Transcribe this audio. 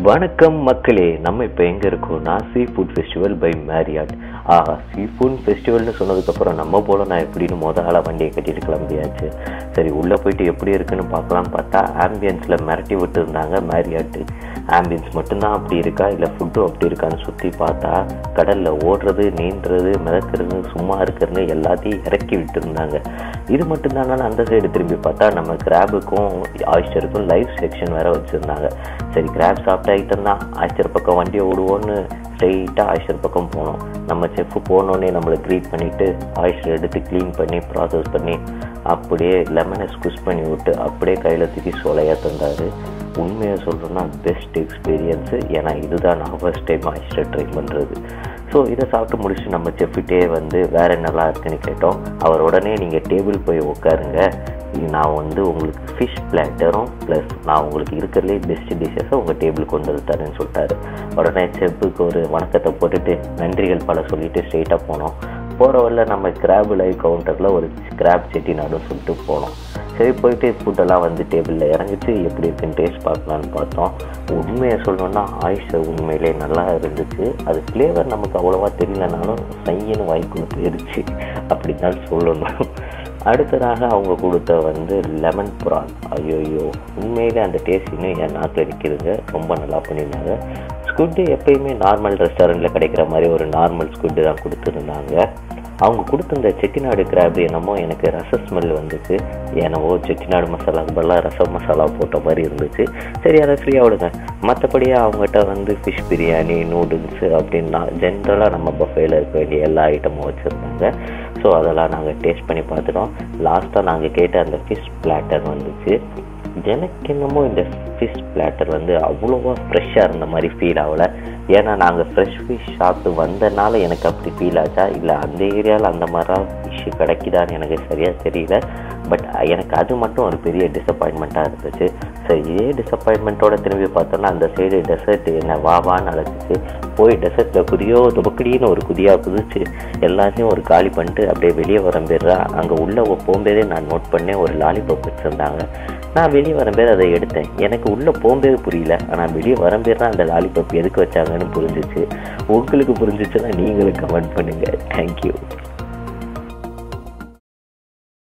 வணக்கம் மக்களே நம்ம இப்போ எங்கே இருக்கோம்னா seafood festival by Marriott ஆஹா சீ ஃபுட் ஃபெஸ்டிவல்னு சொன்னதுக்கப்புறம் நம்ம போல நான் எப்படின்னு முத ஆளாக வண்டியை கட்டிட்டு கிளம்பியாச்சு சரி உள்ளே போயிட்டு எப்படி இருக்குன்னு பார்க்கலாம்னு பார்த்தா ஆம்பியன்ஸில் மிரட்டி விட்டு இருந்தாங்க மேரியாட்டு ஆம்பியன்ஸ் மட்டும்தான் அப்படி இருக்கா இல்லை ஃபுட்டும் அப்படி இருக்கான்னு சுற்றி பார்த்தா கடலில் ஓடுறது நீந்துறது மிதக்கிறது சும்மா இருக்கிறது எல்லாத்தையும் இறக்கி விட்டு இருந்தாங்க இது மட்டும்தானு அந்த சைடு திரும்பி பார்த்தா நம்ம கிராபுக்கும் ஆயிஸ்டருக்கும் லைவ் செக்ஷன் வேற வச்சுருந்தாங்க சரி கிராப் சாப்பிட்ட ஐட்டம் தான் ஆயிஸ்டர் பக்கம் வண்டியை விடுவோன்னு ஸ்ட்ரெயிட்டாக ஆயிஸ்டர் பக்கம் போனோம் நம்ம செஃப் போனோடனே நம்மளை க்ரீட் பண்ணிவிட்டு ஆயிஸ்டர் எடுத்து க்ளீன் பண்ணி ப்ராசஸ் பண்ணி அப்படியே லெமனை ஸ்குஷ் பண்ணி விட்டு அப்படியே கையில் தூக்கி சோலையாக தந்தார் உண்மையை சொல்கிறோன்னா பெஸ்ட் எக்ஸ்பீரியன்ஸு ஏன்னா இதுதான் நான் ஃபர்ஸ்ட் டைம் ஆயிஸ்டர் ட்ரை பண்ணுறது ஸோ இதை சாப்பிட்டு முடிச்சுட்டு நம்ம செஃப்கிட்டே வந்து வேறு என்னெல்லாம் இருக்குன்னு கேட்டோம் அவர் உடனே நீங்கள் டேபிள் போய் உட்காருங்க நான் வந்து உங்களுக்கு ஃபிஷ் பிளாட்டரும் ப்ளஸ் நான் உங்களுக்கு இருக்கிறதுலே பெஸ்ட் டிஷ்ஷஸை உங்கள் டேபிள் கொண்டு வந்து தரேன்னு சொல்லிட்டாரு உடனே செஃப்புக்கு ஒரு வணக்கத்தை போட்டுட்டு நன்றிகள் பல சொல்லிட்டு ஸ்ட்ரெயிட்டாக போனோம் போகிற வரல நம்ம கிராப் லைவ் கவுண்டரில் ஒரு கிராப் செட்டிநாடுன்னு சொல்லிட்டு போனோம் சரி போயிட்டு ஃபுட்டெல்லாம் வந்து டேபிளில் இறங்கிச்சு எப்படி இருக்குன்னு டேஸ்ட் பார்க்கலான்னு பார்த்தோம் உண்மையை சொல்லணும்னா ஆயிஷை உண்மையிலே நல்லா இருந்துச்சு அது ஃப்ளேவர் நமக்கு அவ்வளோவா தெரியலனாலும் சையன்னு வாய்க்குள்ள போயிருச்சு அப்படின்னு தான் சொல்லணும் அடுத்ததாக அவங்க கொடுத்த வந்து லெமன் ப்ரான் ஐயோயோ உண்மையிலே அந்த டேஸ்ட் இன்னும் என் நாக்கில் நிற்கிதுங்க ரொம்ப நல்லா பண்ணியிருந்தாங்க ஸ்குட்டு எப்பயுமே நார்மல் ரெஸ்டாரண்ட்டில் கிடைக்கிற மாதிரி ஒரு நார்மல் ஸ்குட்டு தான் கொடுத்துருந்தாங்க அவங்க கொடுத்த இந்த செட்டிநாடு கிராப் என்னமோ எனக்கு ரச ஸ்மெல் வந்துச்சு என்னவோ செட்டிநாடு மசாலாவுக்கு பதிலாக ரசம் மசாலா போட்ட மாதிரி இருந்துச்சு சரி அதை ஃப்ரீயாக விடுங்க மற்றபடியே அவங்ககிட்ட வந்து ஃபிஷ் பிரியாணி நூடுல்ஸு அப்படின்னா ஜென்ரலாக நம்ம பஃபேல இருக்க வேண்டிய எல்லா ஐட்டமும் வச்சுருந்தாங்க ஸோ அதெல்லாம் நாங்கள் டேஸ்ட் பண்ணி பார்த்துட்டோம் லாஸ்ட்டாக நாங்கள் கேட்ட அந்த ஃபிஷ் பிளாட்டர் வந்துச்சு எனக்கு என்னமோ இந்த ஃபிஷ் பிளாட்டர் வந்து அவ்வளோவா ஃப்ரெஷ்ஷாக இருந்த மாதிரி ஃபீல் ஆகலை ஏன்னா நாங்கள் ஃப்ரெஷ் ஃபிஷ் சாப்பிட்டு வந்தனால எனக்கு அப்படி ஃபீல் ஆச்சா இல்லை அந்த ஏரியாவில் அந்த மாதிரிலாம் ஃபிஷ்ஷு கிடைக்குதான்னு எனக்கு சரியாக தெரியல பட் எனக்கு அது மட்டும் ஒரு பெரிய டிசப்பாயின்மெண்ட்டாக இருந்துச்சு சரி இதே டிசப்பாயின்மெண்ட்டோட திரும்பி பார்த்தோன்னா அந்த சைடு டெசர்ட் என்ன வா வான்னு அழைச்சிச்சு போய் டெசர்ட்டில் குதியோ துபக்கடின்னு ஒரு குதியாக குதிச்சு எல்லாத்தையும் ஒரு காலி பண்ணிட்டு அப்படியே வெளியே வரம்பேறா அங்கே உள்ளே போகும்போதே நான் நோட் பண்ணேன் ஒரு லாலிபாப் வச்சுருந்தாங்க நான் வெளியே வரும்போது அதை எடுத்தேன் எனக்கு உள்ளே போகும்போது புரியல ஆனால் வெளியே வரும்போது தான் அந்த லாலிபாப் எதுக்கு வச்சாங்கன்னு புரிஞ்சிச்சு உங்களுக்கு புரிஞ்சிச்சுன்னா நீங்களும் கமெண்ட் பண்ணுங்கள் தேங்க்யூ